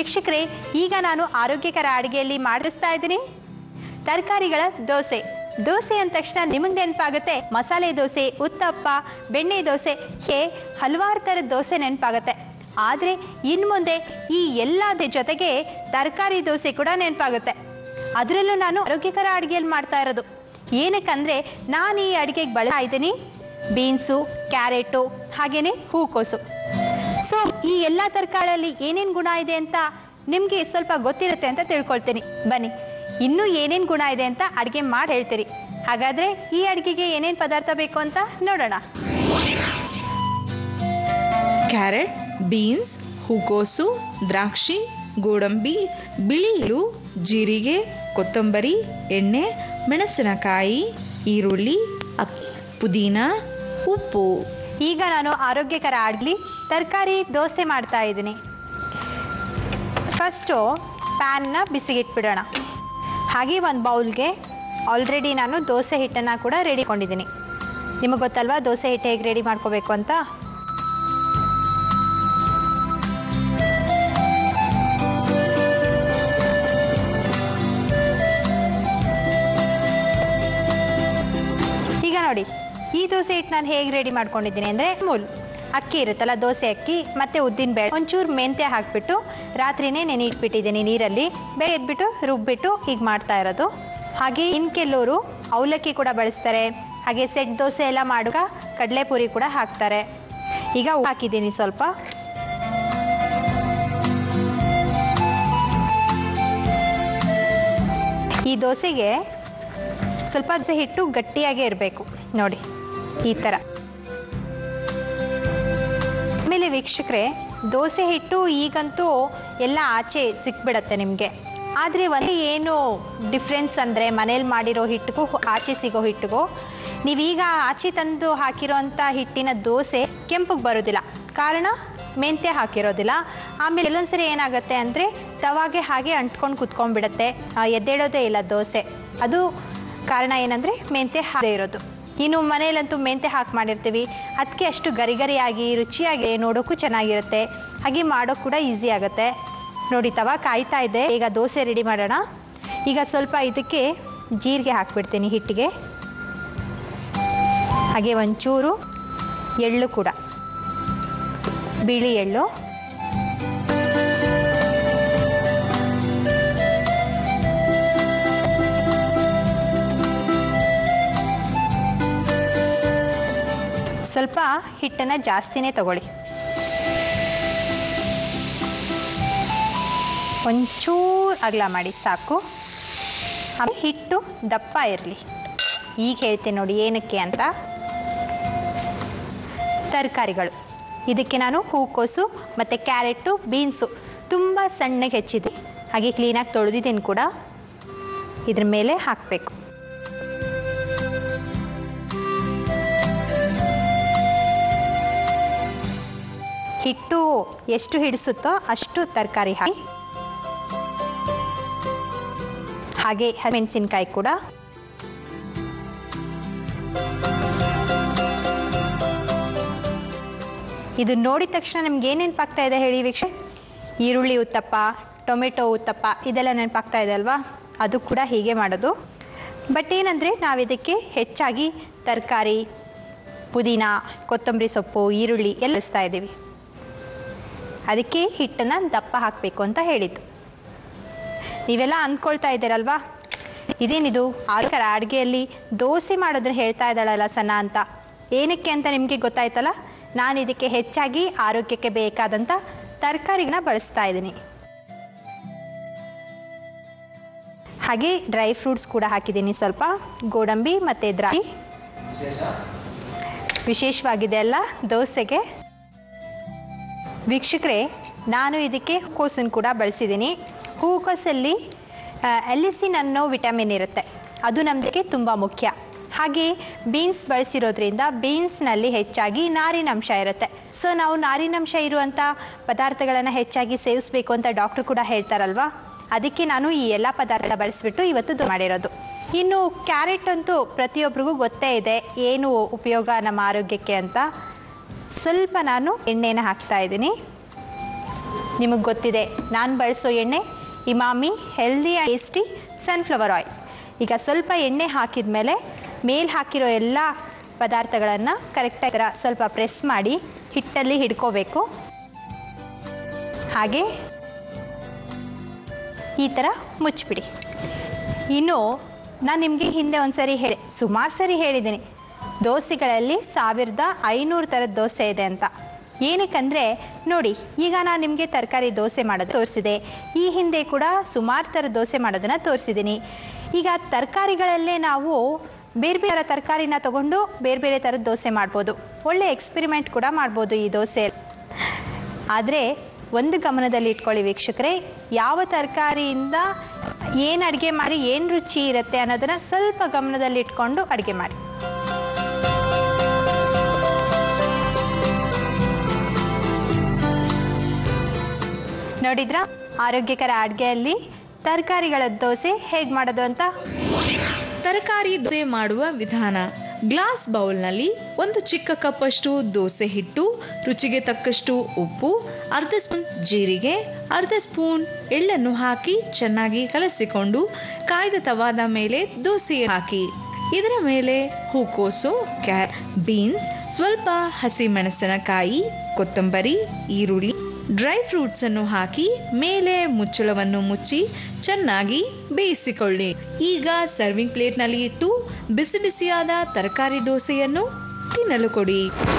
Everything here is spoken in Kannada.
ವೀಕ್ಷಕರೇ ಈಗ ನಾನು ಆರೋಗ್ಯಕರ ಅಡುಗೆಯಲ್ಲಿ ಮಾಡಿಸ್ತಾ ಇದ್ದೀನಿ ತರಕಾರಿಗಳ ದೋಸೆ ದೋಸೆ ಅಂದ ತಕ್ಷಣ ನಿಮಗೆ ನೆನಪಾಗುತ್ತೆ ಮಸಾಲೆ ದೋಸೆ ಉತ್ತಪ್ಪ ಬೆಣ್ಣೆ ದೋಸೆ ಹೇ ಹಲವಾರು ಥರದ ದೋಸೆ ನೆನಪಾಗುತ್ತೆ ಆದರೆ ಇನ್ನು ಮುಂದೆ ಈ ಎಲ್ಲದ ಜೊತೆಗೆ ತರಕಾರಿ ದೋಸೆ ಕೂಡ ನೆನಪಾಗುತ್ತೆ ಅದರಲ್ಲೂ ನಾನು ಆರೋಗ್ಯಕರ ಅಡುಗೆಯಲ್ಲಿ ಮಾಡ್ತಾ ಇರೋದು ಏನಕ್ಕಂದ್ರೆ ನಾನು ಈ ಅಡುಗೆಗೆ ಬಳಸ್ತಾ ಇದ್ದೀನಿ ಬೀನ್ಸು ಕ್ಯಾರೆಟು ಹಾಗೇನೆ ಹೂಕೋಸು ಸೊ ಈ ಎಲ್ಲ ತರಕಾರಿಯಲ್ಲಿ ಏನೇನು ಗುಣ ಇದೆ ಅಂತ ನಿಮಗೆ ಸ್ವಲ್ಪ ಗೊತ್ತಿರುತ್ತೆ ಅಂತ ತಿಳ್ಕೊಳ್ತೀನಿ ಬನ್ನಿ ಇನ್ನೂ ಏನೇನು ಗುಣ ಇದೆ ಅಂತ ಅಡುಗೆ ಮಾಡಿ ಹೇಳ್ತೀರಿ ಹಾಗಾದ್ರೆ ಈ ಅಡುಗೆಗೆ ಏನೇನು ಪದಾರ್ಥ ಬೇಕು ಅಂತ ನೋಡೋಣ ಕ್ಯಾರೆಟ್ ಬೀನ್ಸ್ ಹೂಕೋಸು ದ್ರಾಕ್ಷಿ ಗೋಡಂಬಿ ಬಿಳಿಲು ಜೀರಿಗೆ ಕೊತ್ತಂಬರಿ ಎಣ್ಣೆ ಮೆಣಸಿನಕಾಯಿ ಈರುಳ್ಳಿ ಅಕ್ ಪುದೀನ ಉಪ್ಪು ಈಗ ನಾನು ಆರೋಗ್ಯಕರ ಅಡ್ಲಿ ತರಕಾರಿ ದೋಸೆ ಮಾಡ್ತಾ ಇದ್ದೀನಿ ಫಸ್ಟು ಪ್ಯಾನ್ನ ಬಿಸಿಗಿಟ್ಬಿಡೋಣ ಹಾಗೆ ಒಂದು ಬೌಲ್ಗೆ ಆಲ್ರೆಡಿ ನಾನು ದೋಸೆ ಹಿಟ್ಟನ್ನು ಕೂಡ ರೆಡಿ ಕೊಂಡಿದ್ದೀನಿ ನಿಮಗೆ ಗೊತ್ತಲ್ವಾ ದೋಸೆ ಹಿಟ್ಟು ಹೇಗೆ ರೆಡಿ ಮಾಡ್ಕೋಬೇಕು ಅಂತ ಈಗ ನೋಡಿ ಈ ದೋಸೆ ಹಿಟ್ಟು ನಾನು ಹೇಗೆ ರೆಡಿ ಮಾಡ್ಕೊಂಡಿದ್ದೀನಿ ಅಂದರೆ ಮೂಲ್ ಅಕ್ಕಿ ಇರುತ್ತಲ್ಲ ದೋಸೆ ಅಕ್ಕಿ ಮತ್ತೆ ಉದ್ದಿನ ಬೇಳೆ ಒಂಚೂರು ಮೆಂತ್ಯ ಹಾಕ್ಬಿಟ್ಟು ರಾತ್ರಿನೇ ನೆನೆ ಇಟ್ಬಿಟ್ಟಿದ್ದೀನಿ ನೀರಲ್ಲಿ ಬೇಳೆ ಎದ್ಬಿಟ್ಟು ರುಬ್ಬಿಟ್ಟು ಹೀಗೆ ಮಾಡ್ತಾ ಇರೋದು ಹಾಗೆ ಇನ್ ಕೆಲವರು ಅವಲಕ್ಕಿ ಕೂಡ ಬಳಸ್ತಾರೆ ಹಾಗೆ ಸೆಟ್ ದೋಸೆ ಎಲ್ಲ ಮಾಡುವಾಗ ಕಡಲೆಪುರಿ ಕೂಡ ಹಾಕ್ತಾರೆ ಈಗ ಉಪ್ಪು ಹಾಕಿದ್ದೀನಿ ಸ್ವಲ್ಪ ಈ ದೋಸೆಗೆ ಸ್ವಲ್ಪ ದೋಸೆ ಹಿಟ್ಟು ಗಟ್ಟಿಯಾಗೇ ಇರಬೇಕು ನೋಡಿ ಈ ಥರ ಆಮೇಲೆ ವೀಕ್ಷಕರೇ ದೋಸೆ ಹಿಟ್ಟು ಈಗಂತೂ ಎಲ್ಲ ಆಚೆ ಸಿಕ್ಬಿಡತ್ತೆ ನಿಮಗೆ ಆದರೆ ಒಂದು ಏನು ಡಿಫ್ರೆನ್ಸ್ ಅಂದರೆ ಮನೇಲಿ ಮಾಡಿರೋ ಹಿಟ್ಟಿಗೂ ಆಚೆ ಸಿಗೋ ಹಿಟ್ಟಿಗೂ ನೀವೀಗ ಆಚೆ ತಂದು ಹಾಕಿರೋಂಥ ಹಿಟ್ಟಿನ ದೋಸೆ ಕೆಂಪಗೆ ಬರೋದಿಲ್ಲ ಕಾರಣ ಮೆಂತ್ಯ ಹಾಕಿರೋದಿಲ್ಲ ಆಮೇಲೆ ಎಲ್ಲೊಂದ್ಸರಿ ಏನಾಗುತ್ತೆ ಅಂದರೆ ತವಾಗೆ ಹಾಗೆ ಅಂಟ್ಕೊಂಡು ಕುತ್ಕೊಂಡ್ಬಿಡತ್ತೆ ಆ, ಎದ್ದೇಳೋದೇ ಇಲ್ಲ ದೋಸೆ ಅದು ಕಾರಣ ಏನಂದರೆ ಮೆಂತ್ಯ ಹಾಕದೇ ಇರೋದು ಇನ್ನು ಮನೆಯಲ್ಲಂತೂ ಮೆಂತ್ಯ ಹಾಕಿ ಮಾಡಿರ್ತೀವಿ ಅದಕ್ಕೆ ಅಷ್ಟು ಗರಿ ಗರಿಯಾಗಿ ರುಚಿಯಾಗಿ ನೋಡೋಕ್ಕೂ ಚೆನ್ನಾಗಿರುತ್ತೆ ಹಾಗೆ ಮಾಡೋಕ್ಕೆ ಕೂಡ ಈಸಿ ಆಗುತ್ತೆ ನೋಡಿ ತವ ಕಾಯ್ತಾ ಇದೆ ಈಗ ದೋಸೆ ರೆಡಿ ಮಾಡೋಣ ಈಗ ಸ್ವಲ್ಪ ಇದಕ್ಕೆ ಜೀರಿಗೆ ಹಾಕ್ಬಿಡ್ತೀನಿ ಹಿಟ್ಟಿಗೆ ಹಾಗೆ ಒಂಚೂರು ಎಳ್ಳು ಕೂಡ ಬಿಳಿ ಎಳ್ಳು ಸ್ವಲ್ಪ ಹಿಟ್ಟನ್ನು ಜಾಸ್ತಿನೇ ತಗೊಳ್ಳಿ ಒಂಚೂರು ಅಗಲ ಮಾಡಿ ಸಾಕು ಆಮೇಲೆ ಹಿಟ್ಟು ದಪ್ಪ ಇರಲಿ ಈಗ ಹೇಳ್ತೀನಿ ನೋಡಿ ಏನಕ್ಕೆ ಅಂತ ತರಕಾರಿಗಳು ಇದಕ್ಕೆ ನಾನು ಹೂಕೋಸು ಮತ್ತು ಕ್ಯಾರೆಟು ಬೀನ್ಸು ತುಂಬ ಸಣ್ಣಗೆ ಹೆಚ್ಚಿದೆ ಹಾಗೆ ಕ್ಲೀನಾಗಿ ತೊಳೆದಿದ್ದೀನಿ ಕೂಡ ಇದ್ರ ಮೇಲೆ ಹಾಕಬೇಕು ಹಿಟ್ಟು ಎಷ್ಟು ಹಿಡಿಸುತ್ತೋ ಅಷ್ಟು ತರಕಾರಿ ಹಾಕಿ ಹಾಗೆ ಮೆಣಸಿನ್ಕಾಯಿ ಕೂಡ ಇದು ನೋಡಿದ ತಕ್ಷಣ ನಿಮ್ಗೆ ಏನು ನೆನಪಾಗ್ತಾ ಇದೆ ಹೇಳಿ ವೀಕ್ಷೆ ಈರುಳ್ಳಿ ಉತ್ತಪ್ಪ ಟೊಮೆಟೊ ಉತ್ತಪ್ಪ ಇದೆಲ್ಲ ನೆನಪಾಗ್ತಾ ಇದೆ ಅಲ್ವಾ ಅದು ಕೂಡ ಹೀಗೆ ಮಾಡೋದು ಬಟ್ ಏನಂದರೆ ನಾವು ಇದಕ್ಕೆ ಹೆಚ್ಚಾಗಿ ತರಕಾರಿ ಪುದೀನ ಕೊತ್ತಂಬರಿ ಸೊಪ್ಪು ಈರುಳ್ಳಿ ಎಲ್ಲ ಬಳಸ್ತಾ ಇದ್ದೀವಿ ಅದಕ್ಕೆ ಹಿಟ್ಟನ್ನು ದಪ್ಪ ಹಾಕಬೇಕು ಅಂತ ಹೇಳಿದ್ದು ನೀವೆಲ್ಲ ಅಂದ್ಕೊಳ್ತಾ ಇದ್ದೀರಲ್ವಾ ಇದೇನಿದು ಆರೋಗ್ಯಕರ ಅಡುಗೆಯಲ್ಲಿ ದೋಸೆ ಮಾಡೋದನ್ನ ಹೇಳ್ತಾ ಇದ್ದಾಳಲ್ಲ ಸಣ್ಣ ಅಂತ ಏನಕ್ಕೆ ಅಂತ ನಿಮಗೆ ಗೊತ್ತಾಯ್ತಲ್ಲ ನಾನು ಇದಕ್ಕೆ ಹೆಚ್ಚಾಗಿ ಆರೋಗ್ಯಕ್ಕೆ ಬೇಕಾದಂಥ ತರಕಾರಿನ ಬಳಸ್ತಾ ಇದ್ದೀನಿ ಹಾಗೆ ಡ್ರೈ ಫ್ರೂಟ್ಸ್ ಕೂಡ ಹಾಕಿದ್ದೀನಿ ಸ್ವಲ್ಪ ಗೋಡಂಬಿ ಮತ್ತು ದ್ರಾಕ್ಷಿ ವಿಶೇಷವಾಗಿದೆ ಅಲ್ಲ ದೋಸೆಗೆ ವೀಕ್ಷಕರೇ ನಾನು ಇದಕ್ಕೆ ಹೂಕೋಸನ್ನು ಕೂಡ ಬಳಸಿದ್ದೀನಿ ಹೂಕೋಸಲ್ಲಿ ಎಲಿಸಿನ್ ಅನ್ನೋ ವಿಟಮಿನ್ ಇರುತ್ತೆ ಅದು ನಮಗೆ ತುಂಬ ಮುಖ್ಯ ಹಾಗೆ ಬೀನ್ಸ್ ಬಳಸಿರೋದ್ರಿಂದ ಬೀನ್ಸ್ನಲ್ಲಿ ಹೆಚ್ಚಾಗಿ ನಾರಿನಂಶ ಇರುತ್ತೆ ಸೊ ನಾವು ನಾರಿನಂಶ ಇರುವಂಥ ಪದಾರ್ಥಗಳನ್ನು ಹೆಚ್ಚಾಗಿ ಸೇವಿಸಬೇಕು ಅಂತ ಡಾಕ್ಟ್ರು ಕೂಡ ಹೇಳ್ತಾರಲ್ವಾ ಅದಕ್ಕೆ ನಾನು ಈ ಎಲ್ಲ ಪದಾರ್ಥ ಬಳಸಿಬಿಟ್ಟು ಇವತ್ತು ದೋಸೆ ಮಾಡಿರೋದು ಇನ್ನು ಕ್ಯಾರೆಟ್ ಅಂತೂ ಪ್ರತಿಯೊಬ್ಬರಿಗೂ ಗೊತ್ತೇ ಇದೆ ಏನು ಉಪಯೋಗ ನಮ್ಮ ಆರೋಗ್ಯಕ್ಕೆ ಅಂತ ಸ್ವಲ್ಪ ನಾನು ಎಣ್ಣೆನ ಹಾಕ್ತಾ ಇದ್ದೀನಿ ನಿಮಗೆ ಗೊತ್ತಿದೆ ನಾನು ಬಳಸೋ ಎಣ್ಣೆ Emami healthy and tasty sunflower oil ಈಗ ಸ್ವಲ್ಪ ಎಣ್ಣೆ ಹಾಕಿದ ಮೇಲೆ ಮೇಲೆ ಹಾಕಿರೋ ಎಲ್ಲ ಪದಾರ್ಥಗಳನ್ನು ಕರೆಕ್ಟಾಗಿ ಸ್ವಲ್ಪ ಪ್ರೆಸ್ ಮಾಡಿ ಹಿಟ್ಟಲ್ಲಿ ಹಿಡ್ಕೋಬೇಕು ಹಾಗೆ ಈ ಥರ ಮುಚ್ಚಿಬಿಡಿ ಇನ್ನು ನಾನು ನಿಮಗೆ ಹಿಂದೆ ಒಂದ್ಸರಿ ಹೇಳಿ ಸುಮಾರು ಸರಿ ಹೇಳಿದ್ದೀನಿ ದೋಸೆಗಳಲ್ಲಿ ಸಾವಿರದ ಐನೂರು ಥರದ ದೋಸೆ ಇದೆ ಅಂತ ಏನಕ್ಕಂದರೆ ನೋಡಿ ಈಗ ನಾನು ನಿಮಗೆ ತರಕಾರಿ ದೋಸೆ ಮಾಡೋದು ತೋರಿಸಿದೆ ಈ ಹಿಂದೆ ಕೂಡ ಸುಮಾರು ಥರ ದೋಸೆ ಮಾಡೋದನ್ನು ತೋರಿಸಿದ್ದೀನಿ ಈಗ ತರಕಾರಿಗಳಲ್ಲೇ ನಾವು ಬೇರೆ ಬೇರೆ ತರಕಾರಿನ ತಗೊಂಡು ಬೇರೆ ಬೇರೆ ಥರದ ದೋಸೆ ಮಾಡ್ಬೋದು ಒಳ್ಳೆ ಎಕ್ಸ್ಪೆರಿಮೆಂಟ್ ಕೂಡ ಮಾಡ್ಬೋದು ಈ ದೋಸೆ ಆದರೆ ಒಂದು ಗಮನದಲ್ಲಿ ಇಟ್ಕೊಳ್ಳಿ ವೀಕ್ಷಕರೇ ಯಾವ ತರಕಾರಿಯಿಂದ ಏನು ಅಡುಗೆ ಮಾಡಿ ಏನು ರುಚಿ ಇರುತ್ತೆ ಅನ್ನೋದನ್ನ ಸ್ವಲ್ಪ ಗಮನದಲ್ಲಿ ಇಟ್ಕೊಂಡು ಅಡುಗೆ ಮಾಡಿ ನೋಡಿದ್ರಾ ಆರೋಗ್ಯಕರ ಅಡುಗೆಯಲ್ಲಿ ತರಕಾರಿಗಳ ದೋಸೆ ಹೇಗೆ ಮಾಡೋದು ಅಂತ ತರಕಾರಿ ದೋಸೆ ಮಾಡುವ ವಿಧಾನ ಗ್ಲಾಸ್ ಬೌಲ್ನಲ್ಲಿ ಒಂದು ಚಿಕ್ಕ ಕಪ್ಪಷ್ಟು ದೋಸೆ ಹಿಟ್ಟು ರುಚಿಗೆ ತಕ್ಕಷ್ಟು ಉಪ್ಪು ಅರ್ಧ ಸ್ಪೂನ್ ಜೀರಿಗೆ ಅರ್ಧ ಸ್ಪೂನ್ ಎಳ್ಳನ್ನು ಹಾಕಿ ಚೆನ್ನಾಗಿ ಕಲಸಿಕೊಂಡು ಕಾಯ್ದ ತವಾದ ಮೇಲೆ ದೋಸೆ ಹಾಕಿ ಇದರ ಮೇಲೆ ಹೂಕೋಸು ಕ್ಯಾ ಬೀನ್ಸ್ ಸ್ವಲ್ಪ ಹಸಿ ಮೆಣಸಿನಕಾಯಿ ಕೊತ್ತಂಬರಿ ಈರುಳ್ಳಿ ಡ್ರೈ ಫ್ರೂಟ್ಸ್ ಅನ್ನು ಹಾಕಿ ಮೇಲೆ ಮುಚ್ಚಳವನ್ನು ಮುಚ್ಚಿ ಚೆನ್ನಾಗಿ ಬೇಯಿಸಿಕೊಳ್ಳಿ ಈಗ ಸರ್ವಿಂಗ್ ಪ್ಲೇಟ್ನಲ್ಲಿ ಇಟ್ಟು ಬಿಸಿ ಬಿಸಿಯಾದ ತರಕಾರಿ ದೋಸೆಯನ್ನು ತಿನ್ನಲು ಕೊಡಿ